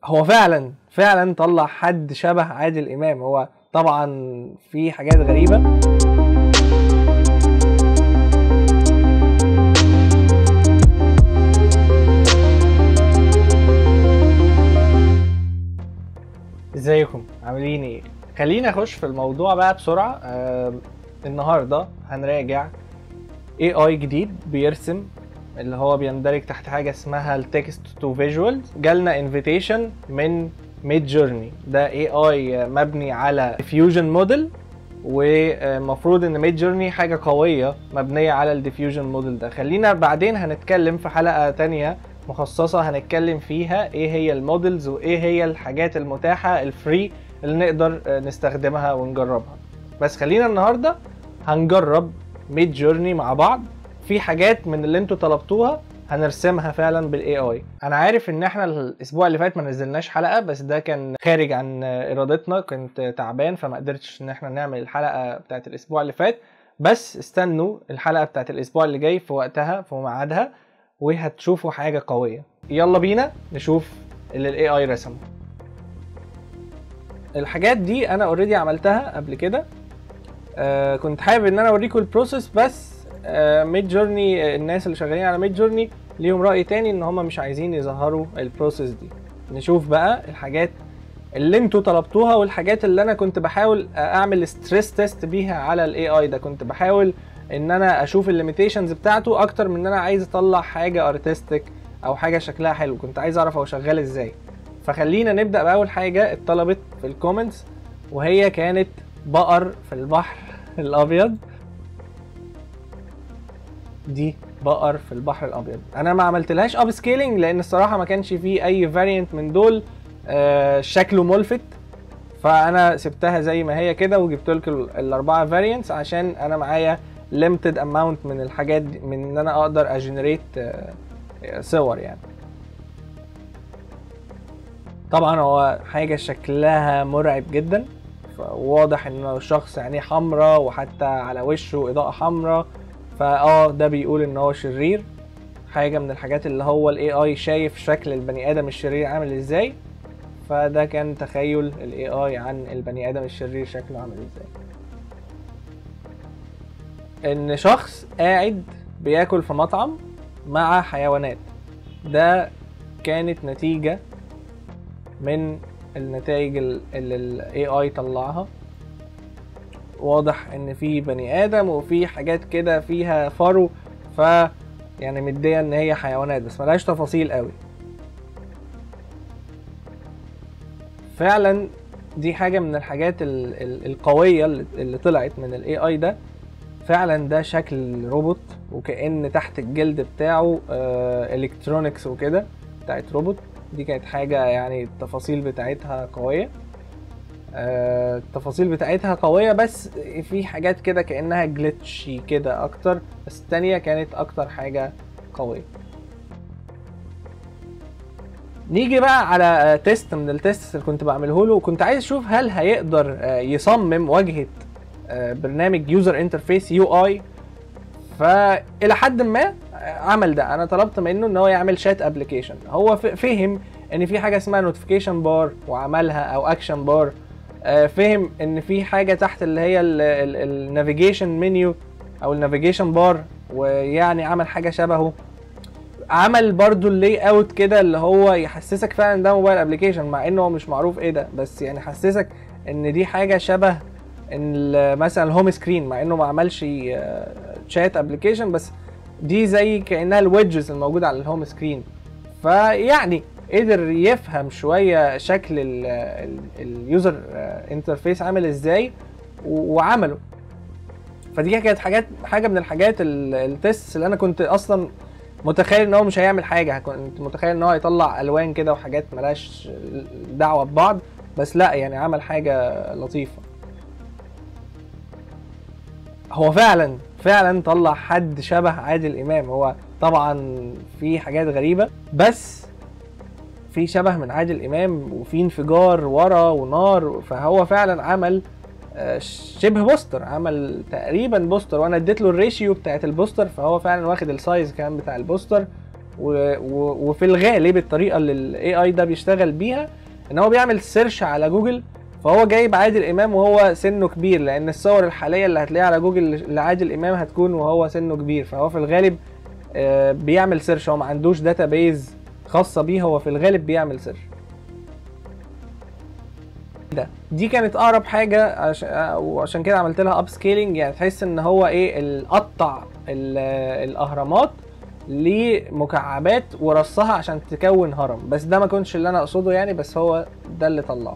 هو فعلا فعلا طلع حد شبه عادل امام هو طبعا في حاجات غريبه ازيكم عاملين ايه خلينا اخش في الموضوع بقى بسرعه آه النهارده هنراجع اي اي جديد بيرسم اللي هو بيندرج تحت حاجه اسمها التكست تو فيجوال جالنا انفيتيشن من ميد جورني ده اي اي مبني على فيوجن موديل والمفروض ان ميد جورني حاجه قويه مبنيه على الديفيوجن موديل ده خلينا بعدين هنتكلم في حلقه تانية مخصصه هنتكلم فيها ايه هي المودلز وايه هي الحاجات المتاحه الفري اللي نقدر نستخدمها ونجربها بس خلينا النهارده هنجرب ميد جورني مع بعض في حاجات من اللي انتوا طلبتوها هنرسمها فعلا بالاي اي انا عارف ان احنا الاسبوع اللي فات ما نزلناش حلقه بس ده كان خارج عن ارادتنا كنت تعبان فما قدرتش ان احنا نعمل الحلقه بتاعت الاسبوع اللي فات بس استنوا الحلقه بتاعت الاسبوع اللي جاي في وقتها في ميعادها وهتشوفوا حاجه قويه يلا بينا نشوف اللي الاي اي رسمه الحاجات دي انا اوريدي عملتها قبل كده آه كنت حابب ان انا اوريكم البروسيس بس ميد جورني الناس اللي شغالين على ميد جورني ليهم راي تاني ان هم مش عايزين يظهروا البروسيس دي نشوف بقى الحاجات اللي انتوا طلبتوها والحاجات اللي انا كنت بحاول اعمل ستريس تيست بيها على الاي اي ده كنت بحاول ان انا اشوف الليميتيشنز بتاعته اكتر من ان انا عايز اطلع حاجه ارتستيك او حاجه شكلها حلو كنت عايز اعرف هو شغال ازاي فخلينا نبدا باول حاجه اتطلبت في الكومنتس وهي كانت بقر في البحر الابيض دي بقر في البحر الابيض انا ما عملتلهاش اب سكيلينج لان الصراحه ما كانش فيه اي فاريانت من دول آه شكله ملفت فانا سبتها زي ما هي كده وجبت لكم الاربعه فاريانتس عشان انا معايا ليميتد اماونت من الحاجات دي من ان انا اقدر اجنريت آه صور يعني طبعا هو حاجه شكلها مرعب جدا واضح انه شخص عينيه حمراء وحتى على وشه اضاءه حمراء فاه ده بيقول ان هو شرير حاجه من الحاجات اللي هو الاي اي شايف شكل البني ادم الشرير عامل ازاي فده كان تخيل الاي اي عن البني ادم الشرير شكله عامل ازاي ان شخص قاعد بياكل في مطعم مع حيوانات ده كانت نتيجه من النتائج اللي الاي اي طلعها واضح ان في بني ادم وفي حاجات كده فيها فرو ف يعني مديه ان هي حيوانات بس ملهاش تفاصيل قوي فعلا دي حاجه من الحاجات ال ال القويه اللي طلعت من الاي اي ده فعلا ده شكل روبوت وكأن تحت الجلد بتاعه الكترونكس وكده بتاعت روبوت دي كانت حاجه يعني التفاصيل بتاعتها قويه التفاصيل بتاعتها قوية بس في حاجات كده كأنها جلitchy كده أكتر بس التانية كانت أكتر حاجة قوية نيجي بقى على تيست من التيست اللي كنت بعمله له وكنت عايز اشوف هل هيقدر يصمم واجهة برنامج يوزر انترفيس يو اي فالى حد ما عمل ده انا طلبت منه ان هو يعمل شات ابلكيشن هو فهم ان في حاجه اسمها نوتيفيكيشن بار وعملها او اكشن بار فهم ان في حاجه تحت اللي هي النافيجيشن منيو او النافيجيشن بار ويعني عمل حاجه شبهه عمل برضو اللي اوت كده اللي هو يحسسك فعلا ده موبايل ابلكيشن مع انه هو مش معروف ايه ده بس يعني حسسك ان دي حاجه شبه ان مثلا الهوم سكرين مع انه ما عملش شات ابلكيشن بس دي زي كانها الويدجز الموجوده على الهوم سكرين فيعني قدر يفهم شويه شكل اليوزر انترفيس عامل ازاي وعمله فدي كانت حاجات حاجه من الحاجات التيست اللي انا كنت اصلا متخيل ان هو مش هيعمل حاجه كنت متخيل ان هو هيطلع الوان كده وحاجات ملهاش دعوه ببعض بس لا يعني عمل حاجه لطيفه هو فعلا فعلا طلع حد شبه عادل امام هو طبعا في حاجات غريبه بس في شبه من عادل امام وفي انفجار ورا ونار فهو فعلا عمل شبه بوستر عمل تقريبا بوستر وانا اديت له الريشيو بتاعت البوستر فهو فعلا واخد السايز كمان بتاع البوستر و... و... وفي الغالب الطريقه اللي الاي اي ده بيشتغل بيها ان هو بيعمل سيرش على جوجل فهو جايب عادل امام وهو سنه كبير لان الصور الحاليه اللي هتلاقيها على جوجل لعادل امام هتكون وهو سنه كبير فهو في الغالب آه، بيعمل سيرش هو ما عندوش داتابيز خاصه بيه هو في الغالب بيعمل سيرش ده دي كانت اقرب حاجه عشان وعشان كده عملت لها اب سكيلينج يعني تحس ان هو ايه ال- قطع ال- الاهرامات لمكعبات ورصها عشان تكون هرم بس ده ما كنتش اللي انا اقصده يعني بس هو ده اللي طلعه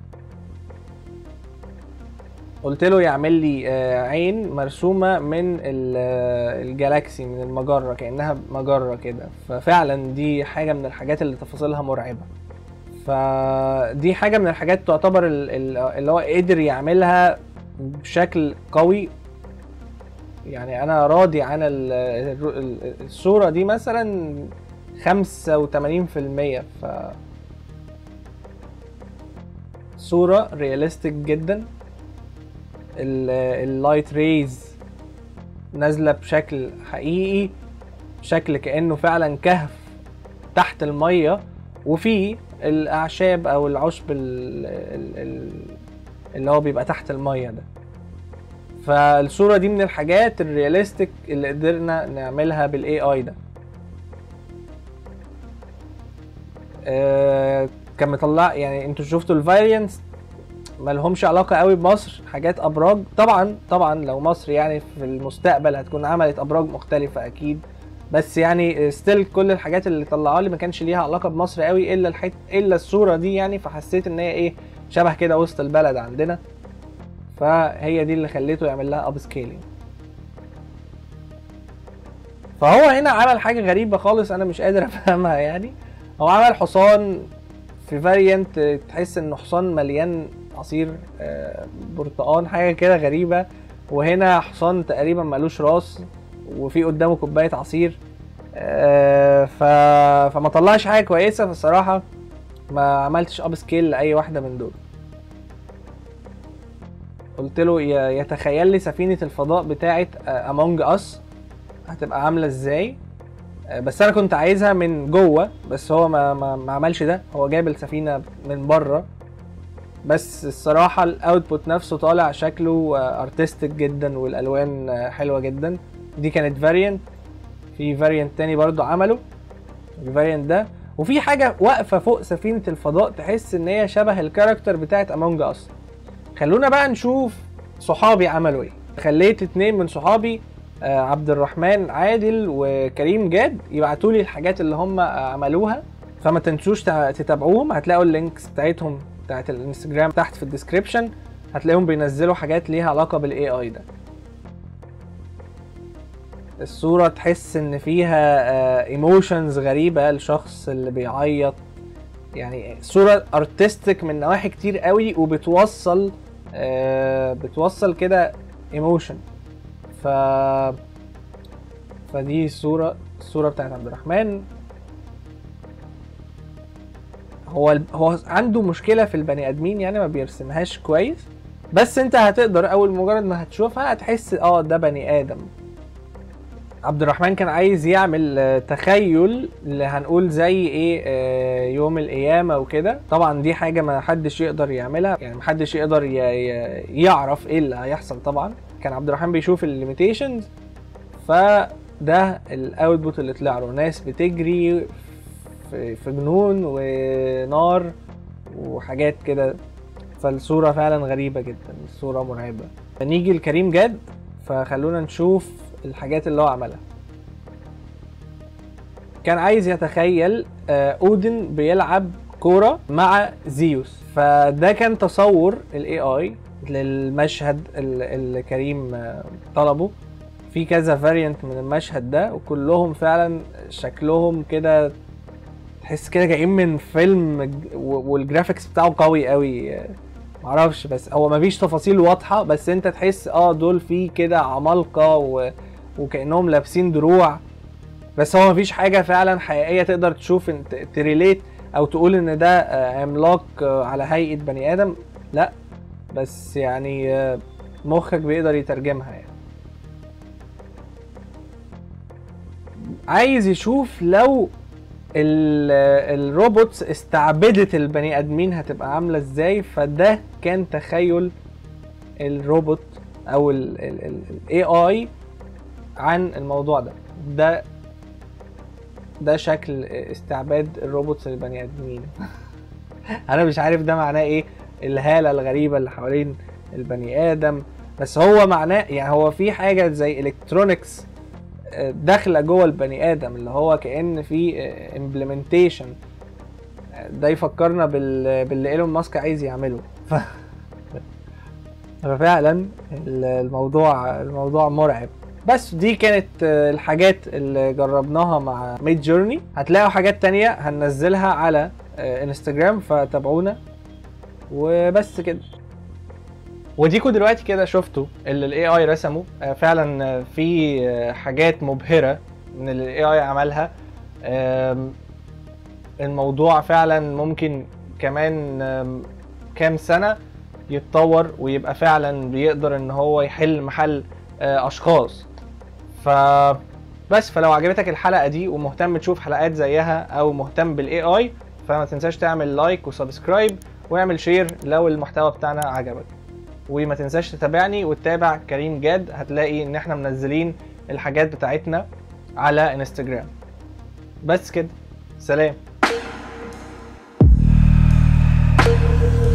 قلت له يعمل لي آه، عين مرسومه من ال- آه، الجالاكسي من المجره كانها مجره كده ففعلا دي حاجه من الحاجات اللي تفاصيلها مرعبه فدي حاجه من الحاجات تعتبر ال- ال- اللي هو قدر يعملها بشكل قوي يعني انا راضي عن ال- ال- ال- الصوره دي مثلا 85% ف صوره رياليستيك جدا اللايت ريز نازله بشكل حقيقي شكل كانه فعلا كهف تحت الميه وفي الاعشاب او العشب ال- ال- ال- اللي هو بيبقى تحت الميه ده فالصوره دي من الحاجات الرياليستيك اللي قدرنا نعملها بالاي اي ده آه كان مطلع يعني انتوا شفتوا الفاريانس ما لهمش علاقه قوي بمصر حاجات ابراج طبعا طبعا لو مصر يعني في المستقبل هتكون عملت ابراج مختلفه اكيد بس يعني ستيل كل الحاجات اللي طلعوها لي ما كانش ليها علاقه بمصر قوي الا الحت الا الصوره دي يعني فحسيت ان هي ايه شبه كده وسط البلد عندنا فهي دي اللي خليته يعمل لها اب سكيلينج فهو هنا عمل حاجه غريبه خالص انا مش قادر افهمها يعني هو عمل حصان في فاريانت تحس انه حصان مليان عصير آه، برتقان حاجه كده غريبه وهنا حصان تقريبا ملوش راس وفي قدامه كوبايه عصير آه، ف... فما طلعش حاجه كويسه فالصراحه ما عملتش اب سكيل لاي واحده من دول قلت له ي- يتخيل لي سفينه الفضاء بتاعه امونج اس هتبقى عامله ازاي آه، بس انا كنت عايزها من جوه بس هو ما, ما, ما عملش ده هو جايب السفينه من بره بس الصراحه الاوتبوت نفسه طالع شكله ارتستيك جدا والالوان آه، حلوه جدا دي كانت فاريانت في فاريانت تاني برضو عمله الفاريانت ده وفي حاجه واقفه فوق سفينه الفضاء تحس ان هي شبه الكاركتر بتاعت امونج اس خلونا بقى نشوف صحابي عملوا ايه خليت اتنين من صحابي آه، عبد الرحمن عادل وكريم جاد يبعتوا لي الحاجات اللي هم آه، عملوها فما تنسوش تع- تتابعوهم هتلاقوا اللينكس بتاعتهم بتاعت الانستجرام تحت في الديسكريبشن هتلاقيهم بينزلوا حاجات ليها علاقه بالاي اي ده الصورة تحس ان فيها ايموشنز غريبة الشخص اللي بيعيط يعني صورة ارتستيك من نواحي كتير قوي وبتوصل آه، بتوصل كده ايموشن ف فدي الصورة الصورة بتاعت عبد الرحمن هو ال- هو عنده مشكلة في البني ادمين يعني ما بيرسمهاش كويس بس انت هتقدر اول مجرد ما هتشوفها هتحس اه ده بني ادم عبد الرحمن كان عايز يعمل آه، تخيل اللي هنقول زي ايه آه، يوم القيامه وكده طبعا دي حاجه ما حدش يقدر يعملها يعني ما حدش يقدر ي- ي- يعرف ايه اللي هيحصل طبعا كان عبد الرحمن بيشوف الليميتيشنز فده الاوتبوت اللي طلع له ناس بتجري في في جنون ونار وحاجات كده فالصورة فعلا غريبة جدا الصورة مرعبة نيجي لكريم جاد فخلونا نشوف الحاجات اللي هو عملها كان عايز يتخيل آه، اودن بيلعب كورة مع زيوس فده كان تصور الاي اي للمشهد ال- اللي كريم آه، طلبه في كذا فاريانت من المشهد ده وكلهم فعلا شكلهم كده تحس كده جايين من فيلم ج- و- والجرافيكس بتاعه قوي قوي آه، معرفش بس هو مفيش تفاصيل واضحه بس انت تحس اه دول في كده عمالقه و... وكانهم لابسين دروع بس هو مفيش حاجه فعلا حقيقيه تقدر تشوف انت تريليت او تقول ان ده آه، عملاق آه، على هيئه بني ادم لا بس يعني آه، مخك بيقدر يترجمها يعني عايز يشوف لو ال- الروبوتس استعبدت البني ادمين هتبقى عامله ازاي فده كان تخيل الروبوت او الاي اي عن الموضوع ده ده ده شكل استعباد الروبوتس للبني ادمين انا مش عارف ده معناه ايه الهاله الغريبه اللي حوالين البني ادم بس هو معناه يعني هو في حاجه زي الكترونكس داخله جوه البني ادم اللي هو كان في امبلمنتيشن ده يفكرنا بال باللي ايلون ماسك عايز يعمله ف... ففعلا الموضوع الموضوع مرعب بس دي كانت الحاجات اللي جربناها مع ميد جورني هتلاقوا حاجات تانية هننزلها على انستجرام فتابعونا وبس كده وديكوا دلوقتي كده شفتوا اللي الاي اي رسمه آه، فعلا آه، في آه، حاجات مبهره من اللي الاي اي عملها آم، الموضوع فعلا ممكن كمان آم، كام سنه يتطور ويبقى فعلا بيقدر ان هو يحل محل آه، اشخاص ف بس فلو عجبتك الحلقه دي ومهتم تشوف حلقات زيها او مهتم بالاي اي فما تنساش تعمل لايك وسبسكرايب واعمل شير لو المحتوى بتاعنا عجبك وما تنساش تتابعني وتتابع كريم جاد هتلاقي ان احنا منزلين الحاجات بتاعتنا على انستجرام بس كده سلام